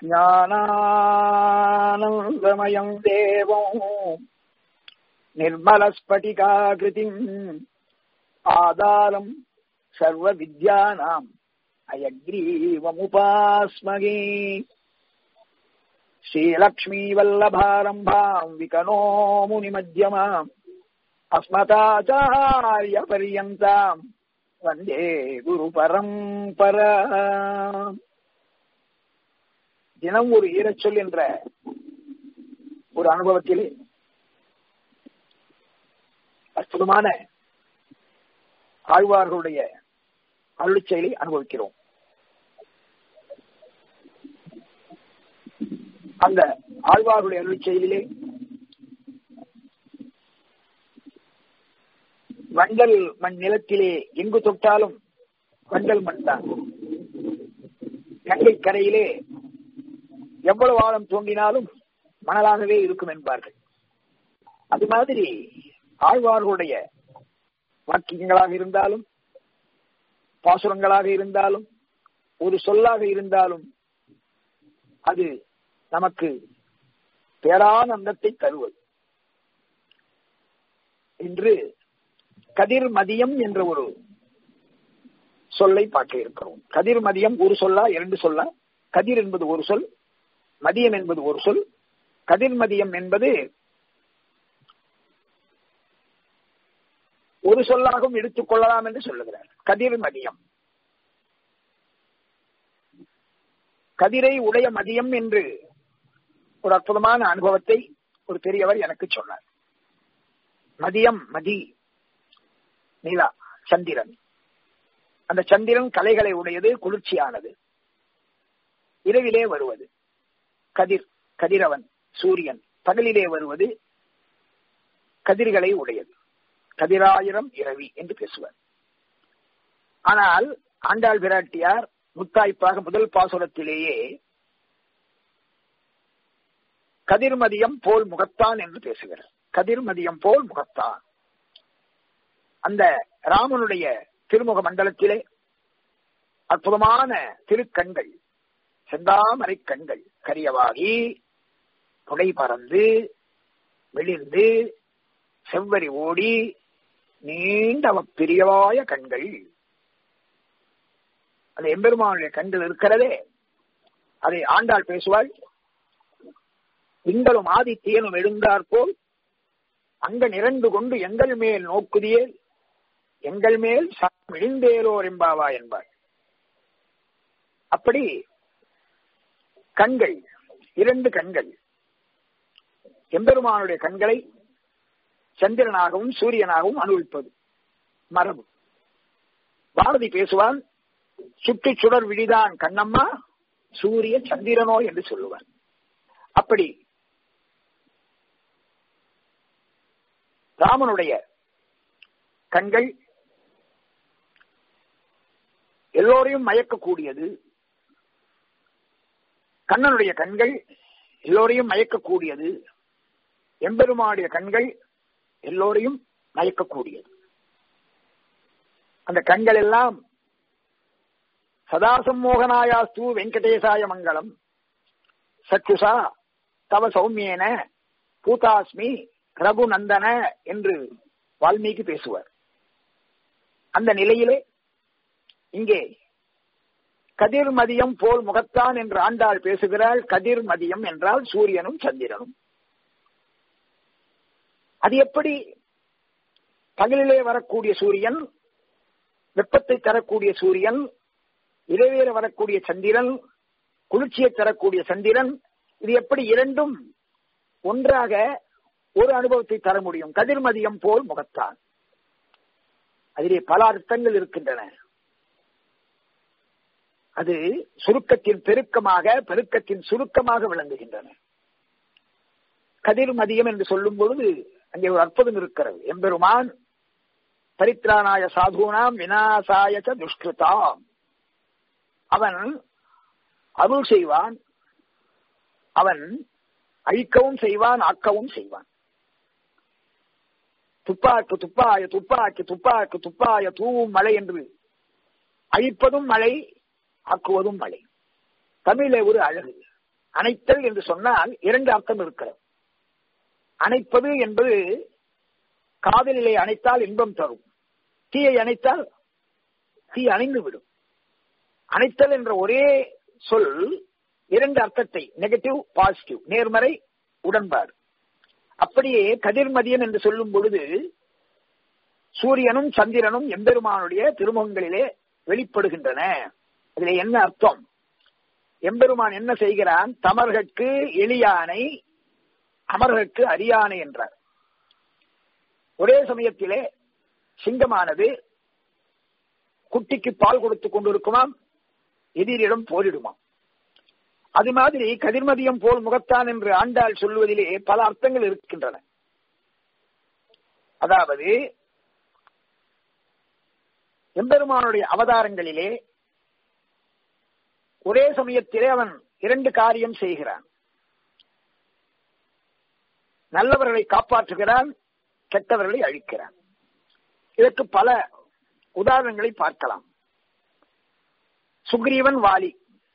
ஞானானந்தமயம் தேவம் निर्मलस्फटिकाकृतिम् आधारम् सर्वविद्यानाम् अयग्रीवमुपास्मगे श्रीलक्ष्मीवल्लभारम्भाम् विकनो मुनिमध्यमाम् अस्मदाचार्यपर्यन्ताम् वन्दे குருபரம்பரா தினம் ஒரு ஈரச்சொல் என்ற ஒரு அனுபவத்திலே அற்புதமான ஆழ்வார்களுடைய அருள் செயலை அனுபவிக்கிறோம் அந்த ஆழ்வார்களுடைய அருள் செயலிலே வண்டல் மண் நிலத்திலே எங்கு தொட்டாலும் வண்டல் மண் தான் கங்கை கரையிலே எவ்வளவு ஆழம் தோண்டினாலும் மணலாகவே இருக்கும் என்பார்கள் அது மாதிரி ஆழ்வார்களுடைய வாக்கியங்களாக இருந்தாலும் பாசுரங்களாக இருந்தாலும் ஒரு சொல்லாக இருந்தாலும் அது நமக்கு பேரானந்தத்தை தருவது இன்று கதிர் மதியம் என்ற ஒரு சொல்லை பார்க்க இருக்கிறோம் கதிர் மதியம் ஒரு சொல்லா இரண்டு சொல்லா கதிர் என்பது ஒரு சொல் மதியம் என்பது ஒரு சொல் கதிர் மதியம் என்பது ஒரு சொல்லாகவும் எடுத்துக் கொள்ளலாம் என்று சொல்லுகிறார் கதிர் மதியம் கதிரை உடைய மதியம் என்று ஒரு அற்புதமான அனுபவத்தை ஒரு பெரியவர் எனக்கு சொன்னார் மதியம் மதி நிலா சந்திரன் அந்த சந்திரன் கலைகளை உடையது குளிர்ச்சியானது இரவிலே வருவது கதிர் கதிரவன் சூரியன் பகலிலே வருவது கதிர்களை உடையது கதிராயிரம் இரவி என்று பேசுவார் ஆனால் ஆண்டாள் பிராட்டியார் முத்தாய்ப்பாக முதல் பாசுரத்திலேயே கதிர்மதியம் போல் முகத்தான் என்று பேசுகிறார் கதிர்மதியம் போல் முகத்தான் அந்த ராமனுடைய திருமுக மண்டலத்திலே அற்புதமான திருக்கண்கள் செந்தாமரை கண்கள் கரியவாகி புடை பறந்து வெளிந்து செவ்வரி ஓடி நீண்ட பிரியவாய கண்கள் அது எம்பெருமானுடைய கண்கள் இருக்கிறதே அதை ஆண்டாள் பேசுவாள் திங்களும் ஆதித்யனும் எழுந்தார் போல் அங்க நிரண்டு கொண்டு எங்கள் மேல் நோக்குதியே எங்கள் மேல் இழிந்தேலோர் என்பாவா என்பாள் அப்படி கண்கள் இரண்டு கண்கள் எம்பெருமானுடைய கண்களை சந்திரனாகவும் சூரியனாகவும் அனுபவிப்பது மரபு பாரதி பேசுவான் சுற்றி சுடர் விழிதான் கண்ணம்மா சூரிய சந்திரனோ என்று சொல்லுவார் அப்படி ராமனுடைய கண்கள் எல்லோரையும் மயக்கக்கூடியது கண்ணனுடைய கண்கள் எல்லோரையும் மயக்கக்கூடியது எம்பெருமானுடைய கண்கள் எல்லோரையும் மயக்கக்கூடியது அந்த கண்கள் எல்லாம் சதாசம்மோகனாயாஸ்து வெங்கடேசாய மங்களம் சச்சுசா தவ சௌமியன பூதாஸ்மி ரகுநந்தன என்று வால்மீகி பேசுவார் அந்த நிலையிலே இங்கே கதிர் மதியம் போல் முகத்தான் என்று ஆண்டாள் பேசுகிறாள் கதிர் மதியம் என்றால் சூரியனும் சந்திரனும் அது எப்படி பகலிலே வரக்கூடிய சூரியன் வெப்பத்தை தரக்கூடிய சூரியன் இரவேல வரக்கூடிய சந்திரன் குளிர்ச்சியை தரக்கூடிய சந்திரன் இது எப்படி இரண்டும் ஒன்றாக ஒரு அனுபவத்தை தர முடியும் கதிர்மதியம் போல் முகத்தான் அதிலே பல அர்த்தங்கள் இருக்கின்றன அது சுருக்கத்தின் பெருக்கமாக பெருக்கத்தின் சுருக்கமாக விளங்குகின்றன கதிர் மதியம் என்று சொல்லும் பொழுது அங்கே ஒரு அற்புதம் இருக்கிறது எம்பெருமான் பரித்ராணாய சாதுனாம் வினாசாய துஷ்கிருதாம் அவன் அருள் செய்வான் அவன் அழிக்கவும் செய்வான் ஆக்கவும் செய்வான் துப்பாக்கு துப்பாய துப்பாக்கி துப்பாக்கு துப்பாய தூவும் மழை என்று அழிப்பதும் மழை ஆக்குவதும் மழை தமிழே ஒரு அழகு அணைத்தல் என்று சொன்னால் இரண்டு அர்த்தம் இருக்கிறது அணைப்பது என்பது காதலிலே அணைத்தால் இன்பம் தரும் தீயை அணைத்தால் தீ அணைந்து விடும் அணைத்தல் என்ற ஒரே சொல் இரண்டு அர்த்தத்தை நெகட்டிவ் பாசிட்டிவ் நேர்மறை உடன்பாடு அப்படியே கதிர்மதியம் என்று சொல்லும் பொழுது சூரியனும் சந்திரனும் எம்பெருமானுடைய திருமுகங்களிலே வெளிப்படுகின்றன இதுல என்ன அர்த்தம் எம்பெருமான் என்ன செய்கிறான் தமர்கற்கு எளியானை அமர்கற்கு அரியானை என்றார் ஒரே சமயத்திலே சிங்கமானது குட்டிக்கு பால் கொடுத்து கொண்டிருக்குமாம் எதிரிடம் போரிடுமாம் அது மாதிரி கதிர்மதியம் போல் முகத்தான் என்று ஆண்டாள் சொல்வதிலே பல அர்த்தங்கள் இருக்கின்றன அதாவது எம்பெருமானுடைய அவதாரங்களிலே ஒரே சமயத்திலே அவன் இரண்டு காரியம் செய்கிறான் நல்லவர்களை காப்பாற்றுகிறான் கெட்டவர்களை அழிக்கிறான் இதற்கு பல உதாரணங்களை பார்க்கலாம் சுக்ரீவன் வாலி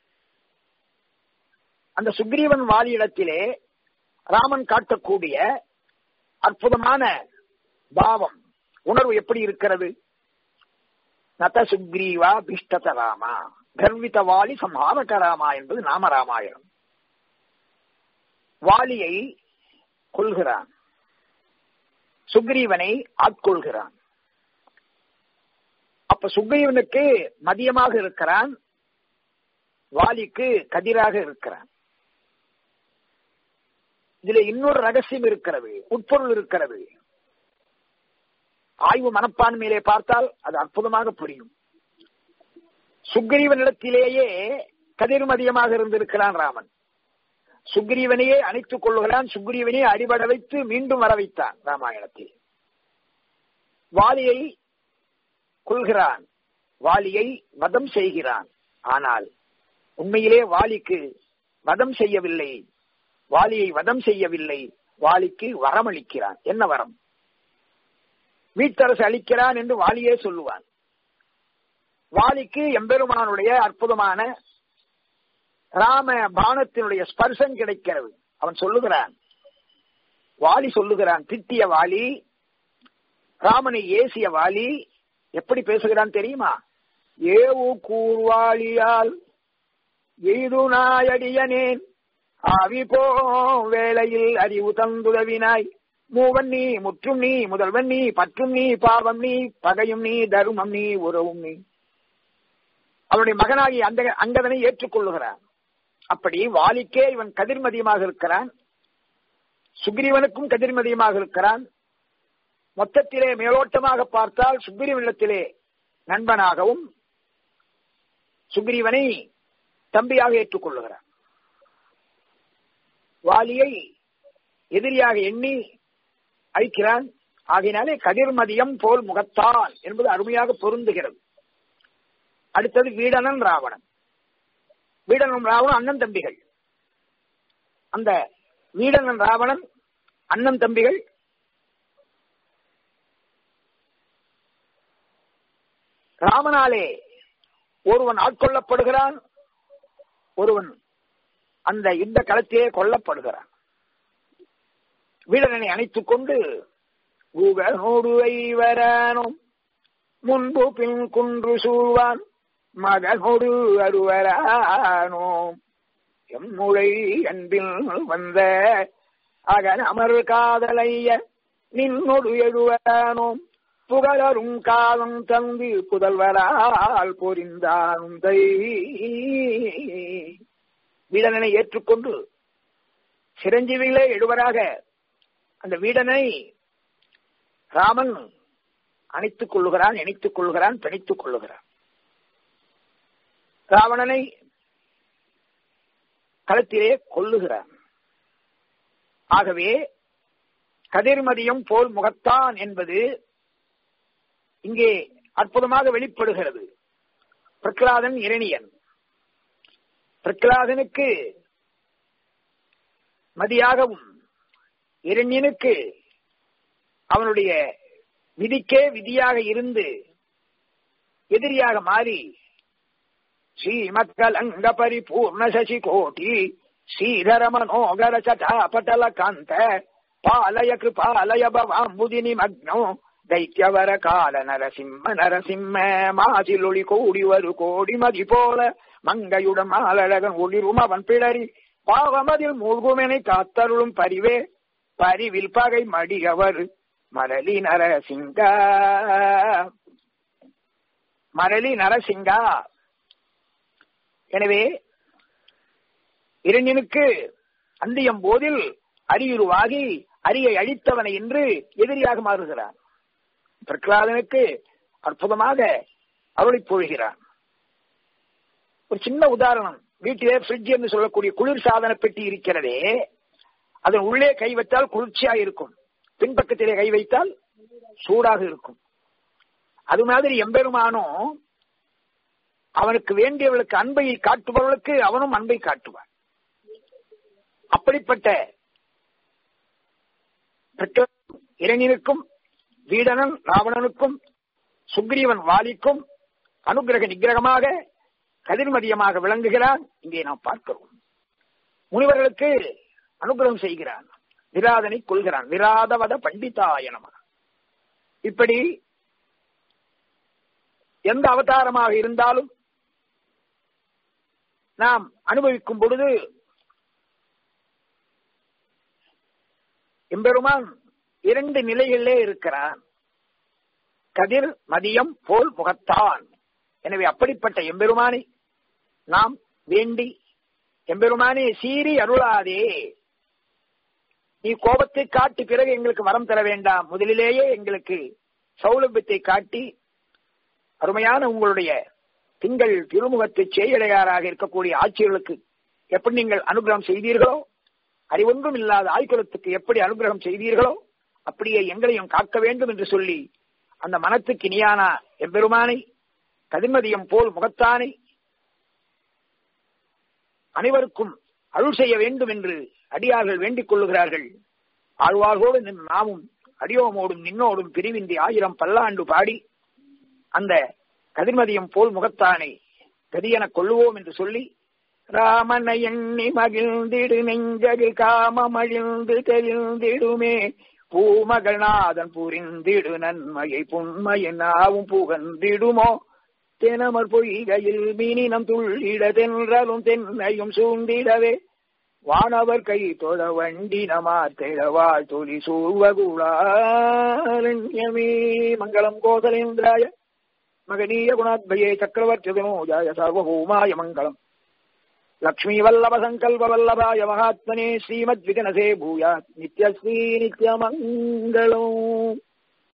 அந்த சுக்ரீவன் வாலியிடத்திலே ராமன் காட்டக்கூடிய அற்புதமான பாவம் உணர்வு எப்படி இருக்கிறது நத சுக்ரீவா பிஷ்டத ராமா கர்வித வாலி சம்ஹாரக ராமா என்பது நாம ராமாயணம் வாலியை கொள்கிறான் சுக்ரீவனை ஆட்கொள்கிறான் அப்ப சுக்ரீவனுக்கு மதியமாக இருக்கிறான் வாலிக்கு கதிராக இருக்கிறான் இதுல இன்னொரு ரகசியம் இருக்கிறது உட்பொருள் இருக்கிறது ஆய்வு மனப்பான்மையிலே பார்த்தால் அது அற்புதமாக புரியும் சுக்ரீவனிடத்திலேயே கதிர்மதியமாக இருந்திருக்கிறான் ராமன் சுக்ரீவனையே அணைத்துக் கொள்ளுகிறான் சுக்ரீவனையே அடிபட வைத்து மீண்டும் வர வைத்தான் ராமாயணத்தில் வாலியை கொள்கிறான் வாலியை வதம் செய்கிறான் ஆனால் உண்மையிலே வாலிக்கு வதம் செய்யவில்லை வாலியை வதம் செய்யவில்லை வாலிக்கு வரம் அளிக்கிறான் என்ன வரம் வீட்டரசு அளிக்கிறான் என்று வாலியே சொல்லுவான் வாலிக்கு எம்பெருமானுடைய அற்புதமான ராம பானத்தினுடைய ஸ்பர்சம் கிடைக்கிறது அவன் சொல்லுகிறான் வாலி சொல்லுகிறான் திட்டிய வாலி ராமனை ஏசிய வாலி எப்படி பேசுகிறான் தெரியுமா ஏவு கூர்வாளியால் எய்து நாயடியனேன் ஆவி போ வேளையில் அறிவு தந்துதவினாய் மூவன் நீ முற்றும் நீ முதல்வன் நீ பற்றும் நீ பாவம் நீ பகையும் நீ தருமம் நீ உறவும் நீ அவனுடைய மகனாகி அந்த அங்கதனை ஏற்றுக்கொள்ளுகிறான் அப்படி வாலிக்கே இவன் கதிர்மதியமாக இருக்கிறான் சுக்ரீவனுக்கும் கதிர்மதியமாக இருக்கிறான் மொத்தத்திலே மேலோட்டமாக பார்த்தால் சுக்ரீவனிடத்திலே நண்பனாகவும் சுக்ரீவனை தம்பியாக ஏற்றுக்கொள்ளுகிறான் வாலியை எதிரியாக எண்ணி அழிக்கிறான் ஆகினாலே கதிர்மதியம் போல் முகத்தான் என்பது அருமையாக பொருந்துகிறது அடுத்தது வீடனன் ராவணன் வீடனும் ராவணன் அண்ணன் தம்பிகள் அந்த வீடனன் ராவணன் அண்ணன் தம்பிகள் ராமனாலே ஒருவன் ஆட்கொள்ளப்படுகிறான் ஒருவன் அந்த யுத்த களத்திலே கொல்லப்படுகிறான் வீரனை அணைத்துக் கொண்டு உகனோடு ஐவரானோம் முன்பு பின் குன்று சூழ்வான் மகனோடு அருவரானோம் எம்முழை அன்பில் வந்த அகன் அமர் காதலைய நின்னொடு எழுவரானோம் புகழரும் காலம் தந்து புதல்வரால் பொறிந்தானும் தை வீடனை ஏற்றுக்கொண்டு சிரஞ்சீவிகளே எழுவராக அந்த வீடனை ராமன் அணைத்துக் கொள்ளுகிறான் இணைத்துக் கொள்கிறான் பிணைத்துக் கொள்ளுகிறான் ராவணனை களத்திலே கொல்லுகிறான் ஆகவே கதிர்மதியம் போல் முகத்தான் என்பது இங்கே அற்புதமாக வெளிப்படுகிறது பிரகலாதன் இரணியன் பிரகலாதனுக்கு மதியாகவும் இரண்யனுக்கு அவனுடைய விதிக்கே விதியாக இருந்து எதிரியாக மாறி ஸ்ரீமத்கலங்க பரிபூர்ண சசி கோட்டி ಶ್ರೀಧರ ಮನೋಗರ ಚಟಾಪಟಲ ಕಾಂತ ಪಾಲಯ ಕೃಪಾಲಯ ಭವಾಂಬುದಿ ನಿಮಗ್ನೋ ದೈತ್ಯವರ ಕಾಲ ನರಸಿಂಹ ನರಸಿಂಹ மாசிலொளி கோடி வரு கோடி மதி போல மங்கையுடன் மாலழகன் ஒளிரும் அவன் பிளறி பாவமதில் மூழ்குமெனை காத்தருளும் பரிவே பரிவில் பகை மடியவர் மரளி நரசிங்கா மரளி நரசிங்கா எனவே இரணினுக்கு அந்தியம் போதில் அரியுருவாகி அரியை அழித்தவனை என்று எதிரியாக மாறுகிறான் பிரகலாதனுக்கு அற்புதமாக அருளை பொழுகிறான் ஒரு சின்ன உதாரணம் வீட்டிலே பிரிட்ஜ் என்று சொல்லக்கூடிய குளிர் சாதன பெட்டி இருக்கிறதே அதன் உள்ளே கை வைத்தால் குளிர்ச்சியா இருக்கும் பின்பக்கத்திலே கை வைத்தால் சூடாக இருக்கும் அது மாதிரி எம்பெருமானும் அவனுக்கு வேண்டியவர்களுக்கு அன்பை காட்டுபவர்களுக்கு அவனும் அன்பை காட்டுவான் அப்படிப்பட்ட இளைஞனுக்கும் வீடனன் ராவணனுக்கும் சுக்ரீவன் வாலிக்கும் அனுகிரக நிகிரகமாக கதிர்மதியமாக விளங்குகிறான் இங்கே நாம் பார்க்கிறோம் முனிவர்களுக்கு அனுகிரகம் செய்கிறான் விராதனை கொள்கிறான் விராதவத பண்டிதாயனம இப்படி எந்த அவதாரமாக இருந்தாலும் நாம் அனுபவிக்கும் பொழுது எம்பெருமான் இரண்டு நிலைகளிலே இருக்கிறான் கதிர் மதியம் போல் முகத்தான் எனவே அப்படிப்பட்ட எம்பெருமானை நாம் வேண்டி எம்பெருமானே சீறி அருளாதே நீ கோபத்தை காட்டி பிறகு எங்களுக்கு வரம் தர வேண்டாம் முதலிலேயே எங்களுக்கு சௌலபியத்தை காட்டி அருமையான உங்களுடைய திங்கள் திருமுகத்தை செய்யடையாராக இருக்கக்கூடிய ஆட்சியர்களுக்கு எப்படி நீங்கள் அனுகிரகம் செய்தீர்களோ அறிவொன்றும் இல்லாத ஆய்குலத்துக்கு எப்படி அனுகிரகம் செய்தீர்களோ அப்படியே எங்களையும் காக்க வேண்டும் என்று சொல்லி அந்த மனத்துக்கு இனியான எம்பெருமானை கதிர்மதியம் போல் முகத்தானை அனைவருக்கும் அருள் செய்ய வேண்டும் என்று அடியார்கள் வேண்டிக் கொள்ளுகிறார்கள் ஆழ்வார்களோடு நின்று நாமும் அடியோமோடும் நின்னோடும் பிரிவின்றி ஆயிரம் பல்லாண்டு பாடி அந்த கதிர்மதியம் போல் முகத்தானை கதியென கொள்ளுவோம் என்று சொல்லி ராமனை எண்ணி மகிழ்ந்திடு நெஞ்சகில் காமமழிந்து தெளிந்திடுமே பூமகள்நாதன் புரிந்திடு நன்மையை புண்மையின் நாவும் புகந்திடுமோ தெனமர் பொய்கையில் மீனினம் துள்ளிட தென்றலும் தென்னையும் சூழ்ந்திடவே வானவர் கை தொழ வண்டி நமார் திழவாள் தொலி சூழ்வகுளாரண்யமே மங்களம் கோசலேந்திராய மகனீய குணாத்பயே சக்கரவர்த்தி வினோஜாய சார்வபௌமாய மங்களம் लक्ष्मीवल्लभसङ्कल्पवल्लभाय महात्मने श्रीमद्विकनसे भूयात् नित्यश्री नित्यमङ्गलम्